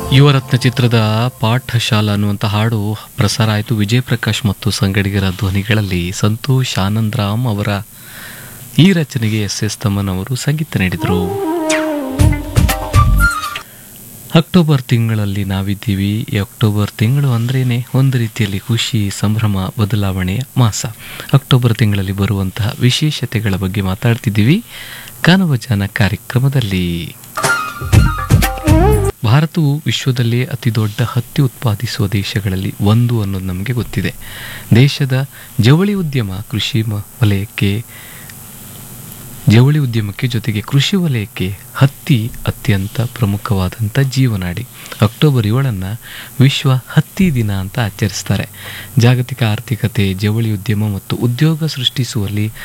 ಯುವರತ್ನ ಚಿತ್ರದ ಪಾಠಶಾಲಾ ಅನ್ನುವಂಥ ಹಾಡು ಪ್ರಸಾರ ಆಯಿತು ವಿಜಯ್ ಪ್ರಕಾಶ್ ಮತ್ತು ಸಂಗಡಿಗರ ಧ್ವನಿಗಳಲ್ಲಿ ಸಂತೋಷ್ ಆನಂದ್ ರಾಮ್ ಅವರ ಈ ರಚನೆಗೆ ಎಸ್ ಎಸ್ ತಮ್ಮನ್ ಅವರು ಸಂಗೀತ ನೀಡಿದರು ಅಕ್ಟೋಬರ್ ತಿಂಗಳಲ್ಲಿ ನಾವಿದ್ದೀವಿ ಈ ಅಕ್ಟೋಬರ್ ತಿಂಗಳು ಅಂದ್ರೇನೆ ಒಂದು ರೀತಿಯಲ್ಲಿ ಖುಷಿ ಸಂಭ್ರಮ ಬದಲಾವಣೆಯ ಮಾಸ ಅಕ್ಟೋಬರ್ ತಿಂಗಳಲ್ಲಿ ಬರುವಂತಹ ವಿಶೇಷತೆಗಳ ಬಗ್ಗೆ ಮಾತಾಡ್ತಿದ್ದೀವಿ ಕಾನವಜಾನ ಕಾರ್ಯಕ್ರಮದಲ್ಲಿ ಭಾರತವು ವಿಶ್ವದಲ್ಲೇ ಅತಿ ದೊಡ್ಡ ಹತ್ತಿ ಉತ್ಪಾದಿಸುವ ದೇಶಗಳಲ್ಲಿ ಒಂದು ಅನ್ನೋದು ನಮಗೆ ಗೊತ್ತಿದೆ ದೇಶದ ಜವಳಿ ಉದ್ಯಮ ಕೃಷಿ ಮ- ವಲಯಕ್ಕೆ ಜವಳಿ ಉದ್ಯಮಕ್ಕೆ ಜೊತೆಗೆ ಕೃಷಿ ವಲಯಕ್ಕೆ ಹತ್ತಿ ಅತ್ಯಂತ ಪ್ರಮುಖವಾದಂಥ ಜೀವನಾಡಿ ಅಕ್ಟೋಬರ್ ಏಳನ್ನು ವಿಶ್ವ ಹತ್ತಿ ದಿನ ಅಂತ ಆಚರಿಸ್ತಾರೆ ಜಾಗತಿಕ ಆರ್ಥಿಕತೆ ಜವಳಿ ಉದ್ಯಮ ಮತ್ತು ಉದ್ಯೋಗ ಸೃಷ್ಟಿಸುವಲ್ಲಿ